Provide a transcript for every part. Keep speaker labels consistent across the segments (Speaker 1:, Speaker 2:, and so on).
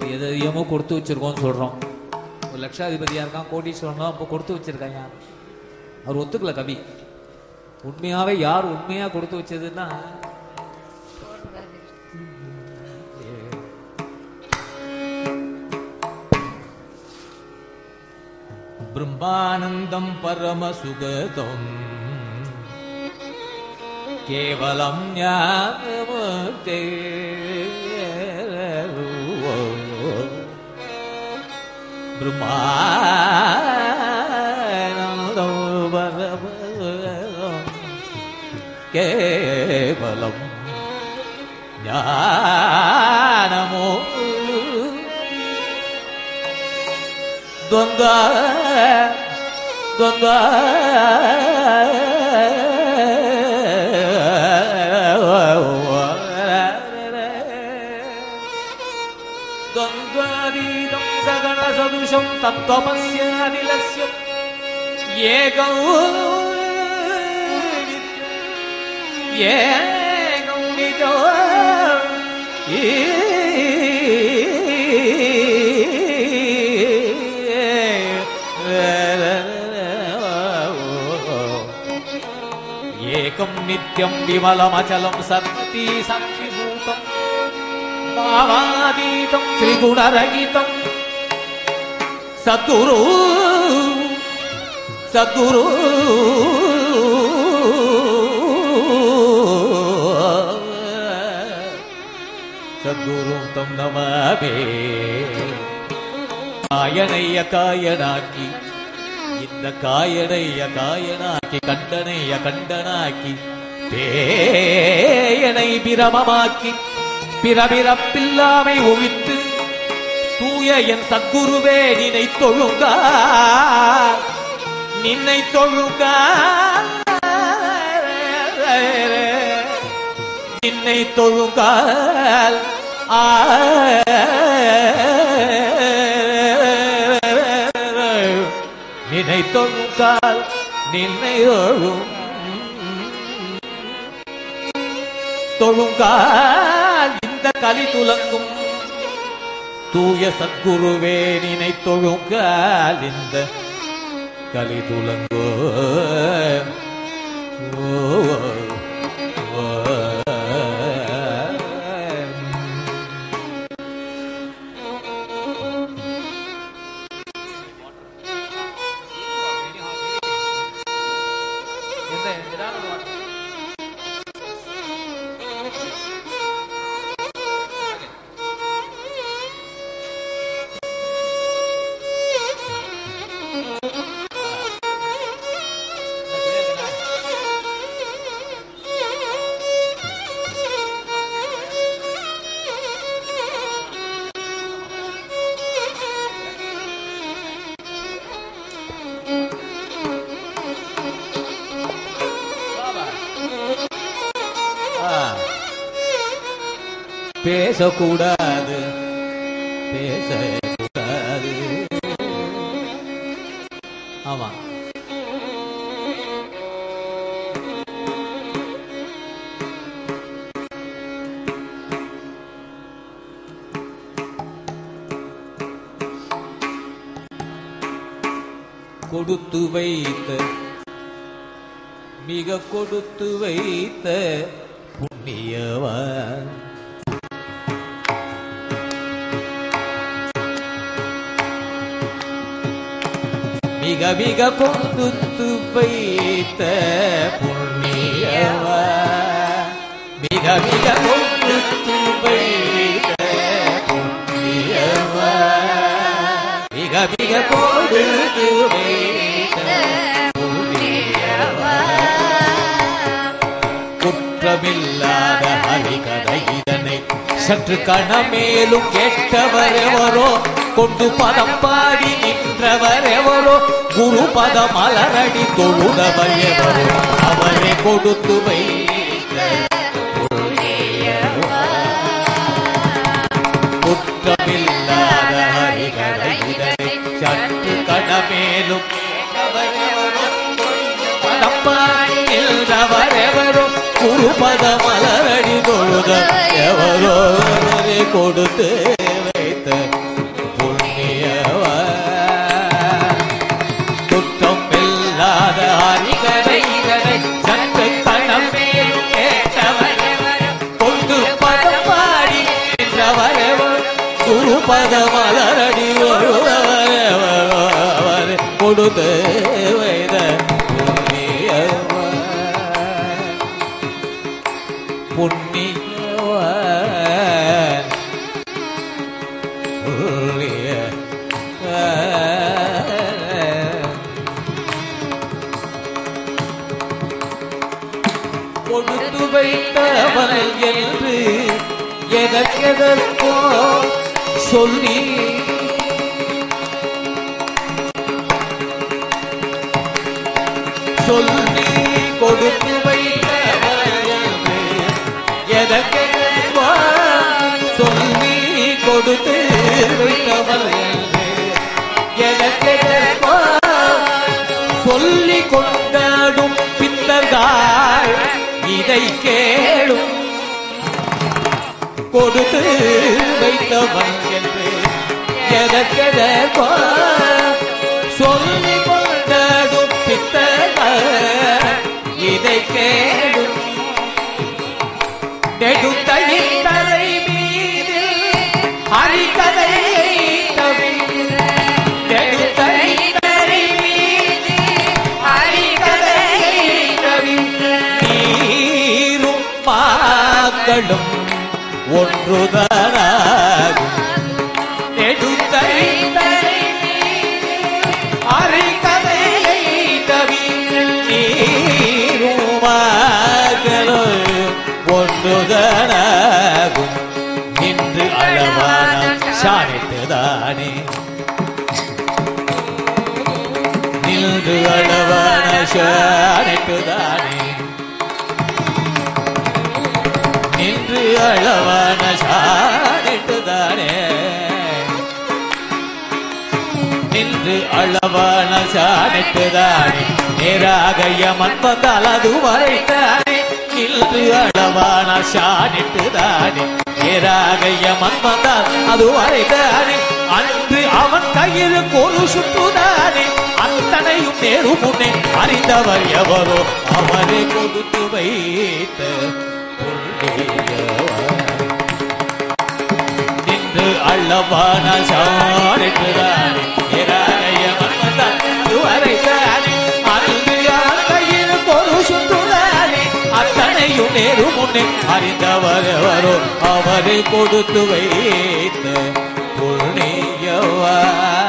Speaker 1: எது எதையுமோ கொடுத்து வச்சிருக்கோம்னு சொல்றோம் ஒரு லட்சாதிபதியா இருக்கான் கோடீஸ்வரனா அப்போ கொடுத்து வச்சிருக்கான் யார் அவர் ஒத்துக்கல கவி உண்மையாவே யார் உண்மையா கொடுத்து வச்சதுன்னா
Speaker 2: ब्रह्मानन्दं परमसुगतम् केवलं ज्ञानमूर्ते ब्रह्मानन्दं परमसुगतम् केवलं ज्ञानमूर्ते द्वन्द्व द्वन्द्व द्वन्द्वादीतं सगणसदृशं तत्त्वमस्यानिलस्य एकौ एकौ निजो ఏకం నిత్యం విమలమచలం సర్వతీ సాక్షిభూతం భావాతీతం త్రిగుణరహితం సద్గురు సద్గురు సద్గురు తం నమామే காயனைய காயனாக்கி இந்த காயனைய காயனாக்கி கண்டனைய கண்டனாக்கி பேயனை பிரமமாக்கி பிறபிறப்பில்லாமை ஒழித்து தூய என் சத்குருவே நினை தொழுங்க நின்னை தொழுங்க நின்னை தொழுங்கால் நினை தொழுங்கால் நின்னை தொழும் தொழுங்கால் இந்த கலி துலங்கும் தூய சத்குருவே நினை தொழுங்கால் இந்த கலி துலங்கோ ஓ, ஓ, ஓ.
Speaker 1: எந்த ஏதாவது ஒரு வார்த்தை.
Speaker 2: ஆ. பேசக்கூடாது பேசக்கூடாது
Speaker 1: ஆமா
Speaker 2: கொடுத்து வைத்த மிக கொடுத்து வைத்த புண்ணியவன் மிக மிக கொடுத்து வைத்த புண்ணியவன் மிக மிக கொடுத்து வைத்த புண்ணியவன் மிக மிக கொடுத்து வைத்த குற்றமில்லாத ஹரிகதை இதனை சற்று கணமேலும் கேட்டவர் எவரோ கொண்டு பதம் பாடி நின்றவர் எவரோ குரு பதம் அலரடி தொழுதவர் எவரோ அவரை கொடுத்து வைத்த குற்றமில்லாத ஹரிகதை இதனை சற்று கணமேலும் கேட்டவர் எவரோ பதம் பாடி நின்றவர் எவரோ குருபத மலரடி தொழுத எவரோ அவரை கொடுத்து வைத்த கொடுத்து வைத புண்ணியவன் புண்ணியவன் புண்ணியவன். கொடுத்து வைத்தவன் என்று எதற்கெதற்கோ சொல்லி சொல்லி கொடுத்து வைத்தவன் என்று எதற்கெதற்கோ சொல்லி கொடுத்து வைத்தவன் என்று எதற்கெதற்கோ சொல்லி கொண்டாடும் பித்தர்கள் இதை கேளும் கொடுத்து வைத்தவன் என்று எதற்கெதற்கோ சொல்லி கொண்டாடும் பித்தர்கள் இதை கேளும் நெடுந்தழின் தலை மீது ஹரிகதையை தவிர நெடுந்தழின் தலை மீது ஹரிகதையை தவிர நீரும் பாக்களும் ஒன்றுதராகும் நெடுந்தழின் தலை மீது ஹரிகதையை தவிர நீரும் பாக்களும் ஒன்றுதராகும் இன்று அளவான சாணித்துதானே நின்று அளவான சாணித்துதானே நின்று அளவான சாணிட்டுதானே நின்று அளவான சாணிட்டுதானே நேராக யமன் வந்தால் அது வரைத்தானே நின்று அளவான சாணிட்டுதானே நேராக யமன் வந்தால் அது வரைத்தானே அன்று அவன் கையில் ஒரு சுற்றுதானே அத்தனையும் நேரு முன்னே அறிந்தவர் எவரோ அவரை கொடுத்து வைத்த புள்ளியவர். நின்று அள்ளவான சாணிட்டுதானே இராயவன் வந்தான் இதுவரைதானே அன்று அவன் கையில் ஒரு சுற்றுதானே அத்தனையும் நேரு முன்னே அறிந்தவர் எவரோ அவரை கொடுத்து வைத்த புண்ணியவா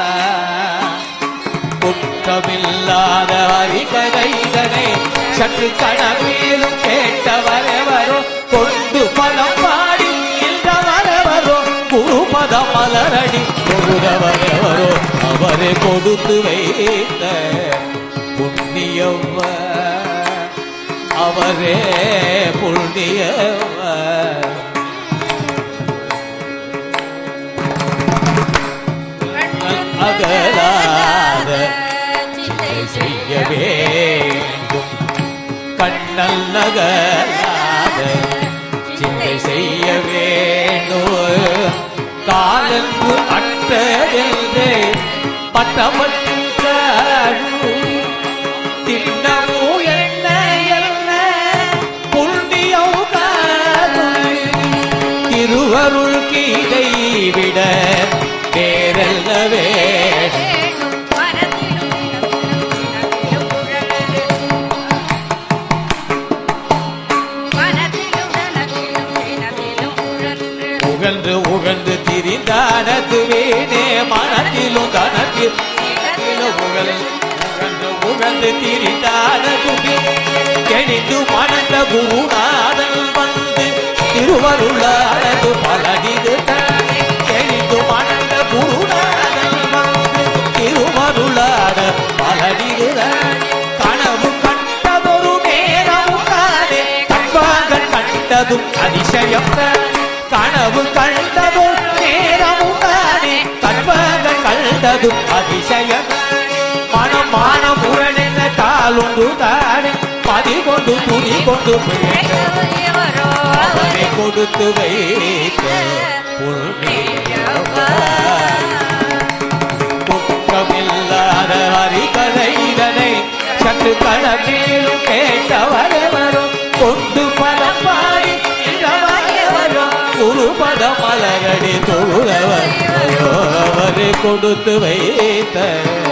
Speaker 2: குற்றமில்லாத அறிகதைதனை சற்று கனவிலும் கேட்டவரவரோ கொண்டு பலம் பாடி நின்றவரவரோ குருபத மலரடி தொழுதவரவரோ அவரை கொடுத்து வைத்த புண்ணியவ அவரே புண்ணியவ அகலாத சிந்தை செய்ய வேண்டும் கண்ணல் நகலாத சிந்தை செய்ய வேண்டும் காலந்து அற்றதென்று பட்டமற்ற திண்ணமோ என்ன என்ன புண்ணியம் காதும் திருவருள் கீதை விட வேறல்ல வேணும் உகந்து உகந்து திரிந்தானது வேணே மனத்திலும் தனத்தில் உகழ் உகந்து உகந்து திரிந்தானது கெணிந்து மணந்த குருநாதன் வந்து திருவருளானது பலனிது கெணிந்து மணந்த குருநாதன் வந்து திருவருளான பலனிது கனவு கண்டதொரு நேரம் தானே கண்பாங்கள் கண்டதும் அதிசயம் கனவு கண்டதும் நேரமும் தானே கண்பாங்கள் கண்டதும் அதிசயம் மனம் மான முரணென்ன காலுண்டு தானே மதி கொண்டு துணி கொண்டு அவனை கொடுத்து வைத்த குற்றமில்லாத ஹரிகதைதனை சற்று கணமேலும் கேட்டவரே வரும் கொண்டு பலம் பாடி வரும் குருபத மலரடி தொழுதவர் அவரை கொடுத்து வைத்த